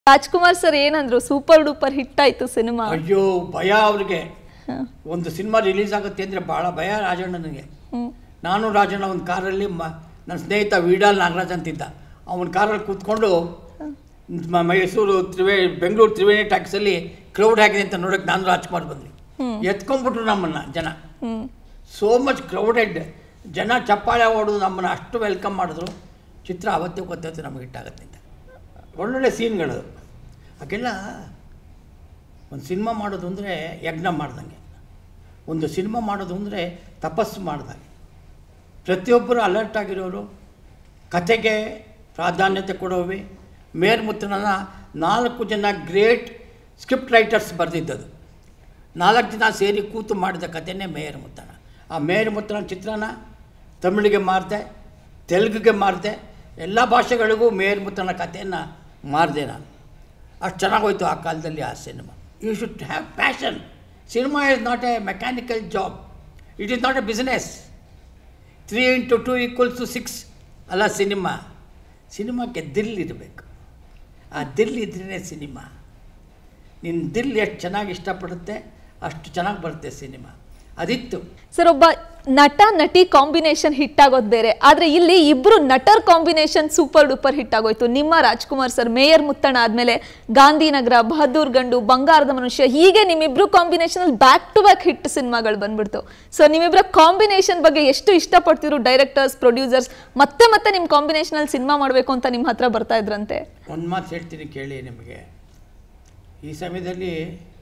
Rajkumar sir ಏನಂದ್ರು super duper hit ಆಯ್ತು cinema ಅಯ್ಯೋ ಭಯ ಅವ್ರಿಗೆ ಒಂದು ಸಿನಿಮಾ ರಿಲೀಸ್ ಆಗುತ್ತೆ ಅಂದರೆ ಭಾಳ ಭಯ ರಾಜಣ್ಣನಿಗೆ ನಾನು ರಾಜಣ್ಣ ಒಂದು ಕಾರಲ್ಲಿ ಮ ನನ್ನ ಸ್ನೇಹಿತ ವೀಡಾಲ್ ನಾಗರಾಜ್ ಅಂತಿದ್ದ ಅವನ ಕಾರಲ್ಲಿ ಕೂತ್ಕೊಂಡು ಮ- ಮೈಸೂರು ತ್ರಿವೇ ಬೆಂಗಳೂರು ತ್ರಿವೇಣಿ ಟ್ಯಾಕ್ಸಲ್ಲಿ ಕ್ರೌಡ್ ಆಗಿದೆ ಅಂತ ನೋಡೋಕೆ ನಾನು ರಾಜ್ಕುಮಾರ್ ಬಂದ್ವಿ ಎತ್ಕೊಂಡ್ಬಿಟ್ರು ನಮ್ಮನ್ನು ಜನ ಹ್ಮ್ ಸೋ ಮಚ್ ಕ್ರೌಡೆಡ್ ಜನ ಚಪ್ಪಾಳೆ ಹೊಡೆದು ನಮ್ಮನ್ನು ಅಷ್ಟು ವೆಲ್ಕಮ್ ಮಾಡಿದ್ರು ಚಿತ್ರ ಅವತ್ತೇ ಗೊತ್ತಾಯ್ತು ನಮಗೆ ಹಿಟ್ಟಾಗತ್ತೆ ಅಂತ ಒಳ್ಳೊಳ್ಳೆ ಸೀನ್ಗಳು ಹಾಗೆಲ್ಲ ಒಂದು ಸಿನಿಮಾ ಮಾಡೋದು ಅಂದರೆ ಯಜ್ಞ ಮಾಡ್ದಂಗೆ ಒಂದು ಸಿನಿಮಾ ಮಾಡೋದು ಅಂದರೆ ತಪಸ್ಸು ಮಾಡ್ದಂಗೆ ಪ್ರತಿಯೊಬ್ಬರು ಅಲರ್ಟ್ ಆಗಿರೋರು ಕತೆಗೆ ಪ್ರಾಧಾನ್ಯತೆ ಕೊಡೋವಿ ಮೇರ್ಮುತ್ರನ ನಾಲ್ಕು ಜನ ಗ್ರೇಟ್ ಸ್ಕ್ರಿಪ್ಟ್ ರೈಟರ್ಸ್ ಬರೆದಿದ್ದದು ನಾಲ್ಕು ಜನ ಸೇರಿ ಕೂತು ಮಾಡಿದ ಕಥೆನೇ ಮೇಯರ್ ಮುತ್ತನ ಆ ಮೇಯರ್ ಮುತ್ತನ ಚಿತ್ರನ ತಮಿಳಿಗೆ ಮಾರಿದೆ ತೆಲುಗಿಗೆ ಮಾರಿದೆ ಎಲ್ಲ ಭಾಷೆಗಳಿಗೂ ಮೇಯರ್ ಮುತ್ತನ ಕಥೆಯನ್ನು ಮಾರಿದೆ ನಾನು ಅಷ್ಟು ಚೆನ್ನಾಗೋಯ್ತು ಆ ಕಾಲದಲ್ಲಿ ಆ cinema you should have passion cinema is not a mechanical job it is not a business three into two equals to six ಅಲ್ಲ ಸಿನಿಮಾ ಸಿನಿಮಾಕ್ಕೆ ದಿಲ್ ಇರಬೇಕು ಆ ದಿಲ್ ಇದ್ರೇ ಸಿನಿಮಾ ನಿನ್ನ ದಿಲ್ ಎಷ್ಟು ಚೆನ್ನಾಗಿ ಇಷ್ಟಪಡುತ್ತೆ ಅಷ್ಟು ಚೆನ್ನಾಗಿ ಬರುತ್ತೆ ಸಿನಿಮಾ ಅದಿತ್ತು ಸರ್ ಒಬ್ಬ ನಟ ನಟಿ ಕಾಂಬಿನೇಷನ್ ಹಿಟ್ ಆಗೋದು ಬೇರೆ ಆದ್ರೆ ಇಲ್ಲಿ ಇಬ್ರು ನಟರ್ ಕಾಂಬಿನೇಷನ್ ಸೂಪರ್ ಡೂಪರ್ ಹಿಟ್ ಆಗೋಯ್ತು ನಿಮ್ಮ ರಾಜ್ಕುಮಾರ್ ಸರ್ ಮೇಯರ್ ಮುತ್ತಣ್ಣ ಆದ್ಮೇಲೆ ಗಾಂಧಿನಗರ ಬಹದ್ದೂರ್ ಗಂಡು ಬಂಗಾರದ ಮನುಷ್ಯ ಹೀಗೆ ನಿಮ್ಮಿಬ್ರು ಕಾಂಬಿನೇಷನ್ ಅಲ್ಲಿ ಬ್ಯಾಕ್ ಟು ಬ್ಯಾಕ್ ಹಿಟ್ ಸಿನಿಮಾಗಳು ಬಂದ್ಬಿಡ್ತು ಸೊ ನಿಮ್ಮಿಬ್ಬರ ಕಾಂಬಿನೇಷನ್ ಬಗ್ಗೆ ಎಷ್ಟು ಇಷ್ಟಪಡ್ತಿದ್ರು ಡೈರೆಕ್ಟರ್ಸ್ ಪ್ರೊಡ್ಯೂಸರ್ಸ್ ಮತ್ತೆ ಮತ್ತೆ ನಿಮ್ ಕಾಂಬಿನೇಷನ್ ಅಲ್ಲಿ ಸಿನಿಮಾ ಮಾಡಬೇಕು ಅಂತ ನಿಮ್ಮ ಹತ್ರ ಬರ್ತಾ ಇದ್ರಂತೆ ಒಂದು ಮಾತು ಹೇಳ್ತೀನಿ ಕೇಳಿ ನಿಮಗೆ ಈ ಸಮಯದಲ್ಲಿ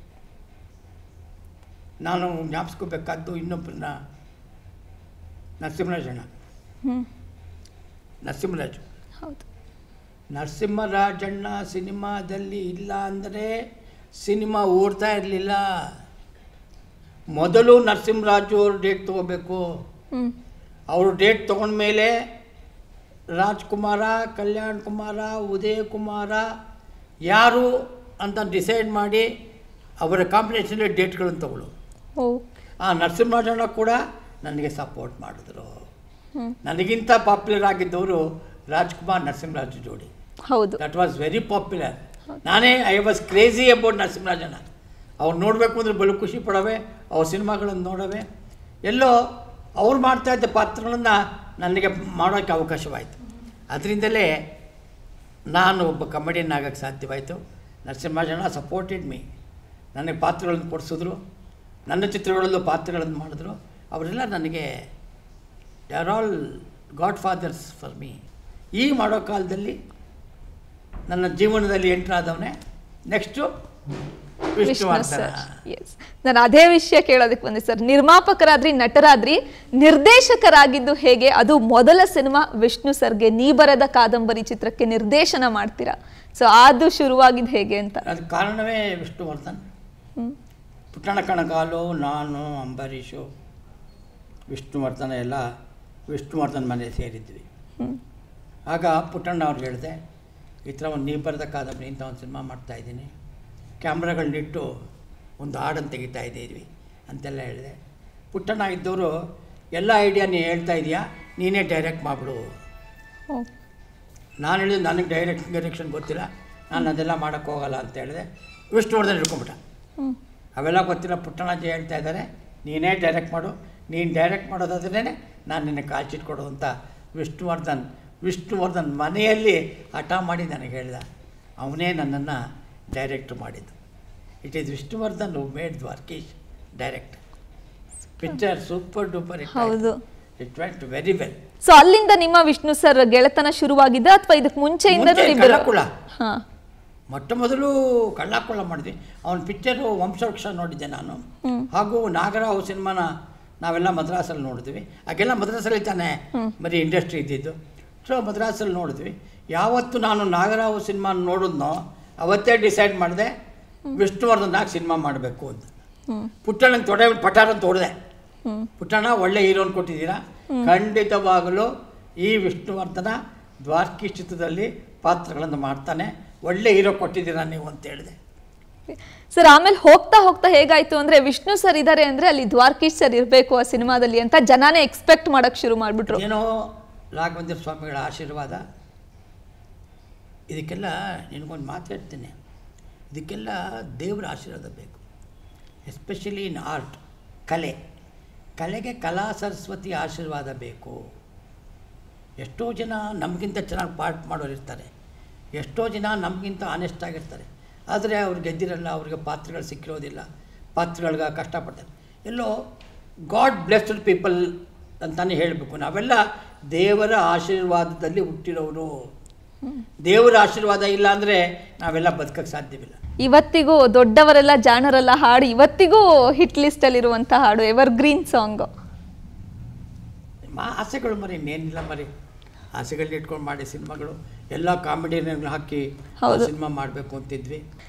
ನಾನು ಜ್ಞಾಪಿಸ್ಕೋಬೇಕಾದ್ದು ಇನ್ನೊಬ್ಬರನ್ನ ನರಸಿಂಹರಾಜಣ್ಣ ಹ್ಮ್ ನರಸಿಂಹರಾಜು ಹೌದು ನರಸಿಂಹರಾಜಣ್ಣ ಸಿನಿಮಾದಲ್ಲಿ ಇಲ್ಲ ಅಂದರೆ ಸಿನಿಮಾ ಓಡ್ತಾ ಇರಲಿಲ್ಲ ಮೊದಲು ನರಸಿಂಹರಾಜು ಅವರು ಡೇಟ್ ತೊಗೋಬೇಕು ಹ್ಮ್ ಅವರು ಡೇಟ್ ತೊಗೊಂಡ್ಮೇಲೆ ರಾಜ್ಕುಮಾರ ಕಲ್ಯಾಣ್ ಕುಮಾರ ಉದಯ್ ಕುಮಾರ ಯಾರು ಅಂತ ಡಿಸೈಡ್ ಮಾಡಿ ಅವರ ಕಾಂಬಿನೇಷನ್ ಡೇಟ್ಗಳನ್ನು ತಗೊಳ್ಳು ಓ ಆ ನರಸಿಂಹರಾಜಣ್ಣ ಕೂಡ ನನಗೆ ಸಪೋರ್ಟ್ ಮಾಡಿದ್ರು ಹ್ಮ್ ನನಗಿಂತ ಪಾಪ್ಯುಲರ್ ಆಗಿದ್ದವರು ರಾಜ್ಕುಮಾರ್ ನರಸಿಂಹರಾಜು ಜೋಡಿ ಹೌದು ದಟ್ ವಾಸ್ ವೆರಿ ಪಾಪ್ಯುಲರ್ ನಾನೇ ಐ ವಾಸ್ ಕ್ರೇಜಿ ಅಬೌಟ್ ನರಸಿಂಹರಾಜಣ್ಣ ಅವ್ರು ನೋಡಬೇಕು ಅಂದರೆ ಬಲು ಖುಷಿ ಪಡವೆ ಅವ್ರ ಸಿನಿಮಾಗಳನ್ನು ನೋಡವೆ ಎಲ್ಲೋ ಅವ್ರು ಮಾಡ್ತಾ ಇದ್ದ ಪಾತ್ರಗಳನ್ನು ನನಗೆ ಮಾಡೋಕ್ಕೆ ಅವಕಾಶವಾಯಿತು ಅದರಿಂದಲೇ ನಾನು ಒಬ್ಬ ಕಮಿಡಿಯನ್ ಆಗೋಕ್ಕೆ ಸಾಧ್ಯವಾಯಿತು ನರಸಿಂಹರಾಜಣ್ಣ ಸಪೋರ್ಟೆಡ್ ಮೀ ನನಗೆ ಪಾತ್ರಗಳನ್ನು ಕೊಡಿಸಿದ್ರು ನನ್ನ ಚಿತ್ರಗಳಲ್ಲೂ ಪಾತ್ರಗಳನ್ನು ಮಾಡಿದ್ರು ಅವರೆಲ್ಲ ನನಗೆ they are all godfathers for me ಈ ಮಾಡೋ ಕಾಲದಲ್ಲಿ ನನ್ನ ಜೀವನದಲ್ಲಿ ಎಂಟ್ರ್ ಆದವನೇ next Vishnu Vishnuvardhan sir yes ನಾನು ಅದೇ ವಿಷಯ ಕೇಳೋದಕ್ಕೆ ಬಂದೆ ಸರ್ ನಿರ್ಮಾಪಕರಾದ್ರಿ ನಟರಾದ್ರಿ ನಿರ್ದೇಶಕರಾಗಿದ್ದು ಹೇಗೆ ಅದು ಮೊದಲ ಸಿನಿಮಾ ವಿಷ್ಣು ಸರ್ಗೆ ನೀ ಬರದ ಕಾದಂಬರಿ ಚಿತ್ರಕ್ಕೆ ನಿರ್ದೇಶನ ಮಾಡ್ತೀರಾ ಸೊ ಅದು ಶುರುವಾಗಿದ್ದು ಹೇಗೆ ಅಂತ ಅದಕ್ಕೆ ಕಾರಣವೇ ವಿಷ್ಣುವರ್ಧನ್ ಹ್ಮ್. ಪುಟ್ಟಣ ಕಣಗಾಲು ನಾನು ಅಂಬರೀಷು ವಿಷ್ಣುವರ್ಧನ ಎಲ್ಲ ವಿಷ್ಣುವರ್ಧನ್ ಮನೆ ಸೇರಿದ್ವಿ ಹ್ಮ್. ಆಗ ಪುಟ್ಟಣ್ಣ ಅವ್ರಿಗೆ ಹೇಳಿದೆ ಈ ಥರ ಒಂದು ನೀ ಬರೆದ ಕಾದಂಬರಿ ಅಂತ ಒಂದು ಸಿನಿಮಾ ಮಾಡ್ತಾಯಿದ್ದೀನಿ ಕ್ಯಾಮ್ರಾಗಳನ್ನಿಟ್ಟು ಒಂದು ಹಾಡನ್ನು ತೆಗಿತಾ ಇದ್ದೀವಿ ಅಂತೆಲ್ಲ ಹೇಳಿದೆ ಪುಟ್ಟಣ್ಣ ಇದ್ದವರು ಎಲ್ಲ ಐಡಿಯಾ ನೀ ಹೇಳ್ತಾ ಇದೀಯಾ ನೀನೇ ಡೈರೆಕ್ಟ್ ಮಾಡಿಬಿಡು ಓ, ನಾನು ಹೇಳಿದೆ ನನಗೆ ಡೈರೆಕ್ಟ್ ಡೈರೆಕ್ಷನ್ ಗೊತ್ತಿಲ್ಲ ನಾನು ಅದೆಲ್ಲ ಮಾಡೋಕ್ಕೆ ಹೋಗಲ್ಲ ಅಂತ ಹೇಳಿದೆ ವಿಷ್ಣುವರ್ಧನ್ ಹಿಡ್ಕೊಂಬಿಟ್ಟ ಹ್ಮ್. ಅವೆಲ್ಲ ಗೊತ್ತಿಲ್ಲ ಪುಟ್ಟಣಾಜಿ ಹೇಳ್ತಾ ಇದ್ದಾರೆ ನೀನೇ ಡೈರೆಕ್ಟ್ ಮಾಡು ನೀನು ಡೈರೆಕ್ಟ್ ಮಾಡೋದಾದ್ರೇ ನಾನು ನಿನಗೆ ಕಾಲ್ಶೀಟ್ ಕೊಡೋದು ಅಂತ ವಿಷ್ಣುವರ್ಧನ್ ವಿಷ್ಣುವರ್ಧನ್ ಮನೆಯಲ್ಲಿ ಹಠ ಮಾಡಿ ನನಗೆ ಹೇಳ್ದ ಅವನೇ ನನ್ನನ್ನು ಡೈರೆಕ್ಟ್ ಮಾಡಿದ್ದು it is Vishnuvardhan who made Dwarakish direct picture super duper ಹೌದು it went very well so ಅಲ್ಲಿಂದ ನಿಮ್ಮ ವಿಷ್ಣು ಸರ್ ಗೆಳೆತನ ಶುರುವಾಗಿದ್ದ ಅಥವಾ ಇದಕ್ಕೆ ಮುಂಚೆಯಿಂದನೂ ಮುಂಚೆ ಇಬ್ಬರು ಕಳ್ಳಕುಳ. ಹಾ ಮೊಟ್ಟ ಮೊದಲು ಕಳ್ಳಾಕೊಳ್ಳ ಮಾಡಿದ್ವಿ ಅವನ ಪಿಕ್ಚರು ವಂಶವೃಕ್ಷ ನೋಡಿದ್ದೆ ನಾನು ಹ್ಮ್. ಹಾಗೂ ನಾಗರಾವ್ ಸಿನಿಮಾನ ನಾವೆಲ್ಲ ಮದ್ರಾಸಲ್ಲಿ ನೋಡಿದ್ವಿ ಆಗೆಲ್ಲ ಮದ್ರಾಸಲ್ಲಿ ತಾನೇ ಬರೀ ಇಂಡಸ್ಟ್ರಿ ಇದ್ದಿದ್ದು ಸೊ ಮದ್ರಾಸಲ್ಲಿ ನೋಡಿದ್ವಿ ಯಾವತ್ತು ನಾನು ನಾಗರಾವ್ ಸಿನಿಮಾ ನೋಡಿದ್ನೋ ಅವತ್ತೇ ಡಿಸೈಡ್ ಮಾಡಿದೆ ವಿಷ್ಣುವರ್ಧನಾಗ ಸಿನಿಮಾ ಮಾಡಬೇಕು ಅಂತ ಹ್ಮ್ ಪುಟ್ಟಣ್ಣನ ತೊಡೆ ಪಠಾರ ಅಂತ ಹೊಡೆದೆ ಹ್ಮ್ ಪುಟ್ಟಣ್ಣ ಒಳ್ಳೆ ಹೀರೋನ್ ಕೊಟ್ಟಿದ್ದೀರಾ ಖಂಡಿತವಾಗಲೂ ಈ ವಿಷ್ಣುವರ್ಧನ ದ್ವಾರಕಿ ಚಿತ್ರದಲ್ಲಿ ಪಾತ್ರಗಳನ್ನು ಮಾಡ್ತಾನೆ ಒಳ್ಳೆ ಹೀರೋ ಕೊಟ್ಟಿದ್ದೀರಾ ನೀವು ಅಂತ ಹೇಳಿದೆ ಸರ್ ಆಮೇಲೆ ಹೋಗ್ತಾ ಹೋಗ್ತಾ ಹೇಗಾಯ್ತು ಅಂದ್ರೆ ವಿಷ್ಣು ಸರ್ ಇದಾರೆ ಅಂದ್ರೆ ಅಲ್ಲಿ ದ್ವಾರಕೀಶ್ ಸರ್ ಇರಬೇಕು ಆ ಸಿನಿಮಾದಲ್ಲಿ ಅಂತ ಜನಾನೇ ಎಕ್ಸ್ಪೆಕ್ಟ್ ಮಾಡಕ್ ಶುರು ಮಾಡ್ಬಿಟ್ರು ಏನೋ ರಾಘವೇಂದ್ರ ಸ್ವಾಮಿಗಳ ಆಶೀರ್ವಾದ ಇದಕ್ಕೆಲ್ಲ ನಿನಗೊಂದು ಮಾತು ಹೇಳ್ತೇನೆ ಇದಕ್ಕೆಲ್ಲ ದೇವರ ಆಶೀರ್ವಾದ ಬೇಕು ಎಸ್ಪೆಷಲಿ ಇನ್ ಆರ್ಟ್ ಕಲೆ ಕಲೆಗೆ ಕಲಾ ಸರಸ್ವತಿ ಆಶೀರ್ವಾದ ಬೇಕು ಎಷ್ಟೋ ಜನ ನಮಗಿಂತ ಚೆನ್ನಾಗಿ ಪಾಠ ಮಾಡೋರು ಇರ್ತಾರೆ ಎಷ್ಟೋ ಜನ ನಮಗಿಂತ ಆನೆಸ್ಟ್ ಆಗಿರ್ತಾರೆ ಆದರೆ ಅವ್ರು ಗೆದ್ದಿರಲ್ಲ ಅವ್ರಿಗೆ ಪಾತ್ರಗಳು ಸಿಕ್ಕಿರೋದಿಲ್ಲ ಪಾತ್ರಗಳಿಗೆ ಕಷ್ಟಪಡ್ತಾರೆ ಎಲ್ಲೋ ಗಾಡ್ ಬ್ಲೆಸ್ಡ್ ಪೀಪಲ್ ಅಂತಾನೆ ಹೇಳಬೇಕು ನಾವೆಲ್ಲ ದೇವರ ಆಶೀರ್ವಾದದಲ್ಲಿ ಹುಟ್ಟಿರೋರು ದೇವರ ಆಶೀರ್ವಾದ ಇಲ್ಲ ಅಂದರೆ ನಾವೆಲ್ಲ ಬದುಕಕ್ಕೆ ಸಾಧ್ಯವಿಲ್ಲ ಇವತ್ತಿಗೂ ದೊಡ್ಡವರೆಲ್ಲ ಜಾಣರೆಲ್ಲ ಹಾಡು ಇವತ್ತಿಗೂ ಹಿಟ್ ಲಿಸ್ಟಲ್ಲಿರುವಂಥ ಹಾಡು ಎವರ್ ಗ್ರೀನ್ ಸಾಂಗ್ ಮಾ ಆಸೆಗಳು ಮರಿ ಇನ್ನೇನಿಲ್ಲ ಮರಿ ಆಸೆಗಳನ್ನ ಇಟ್ಕೊಂಡು ಮಾಡಿ ಸಿನಿಮಾಗಳು ಎಲ್ಲ ಕಾಮಿಡಿನ ಹಾಕಿ ಹೌದು. ಸಿನಿಮಾ ಮಾಡಬೇಕು ಅಂತಿದ್ವಿ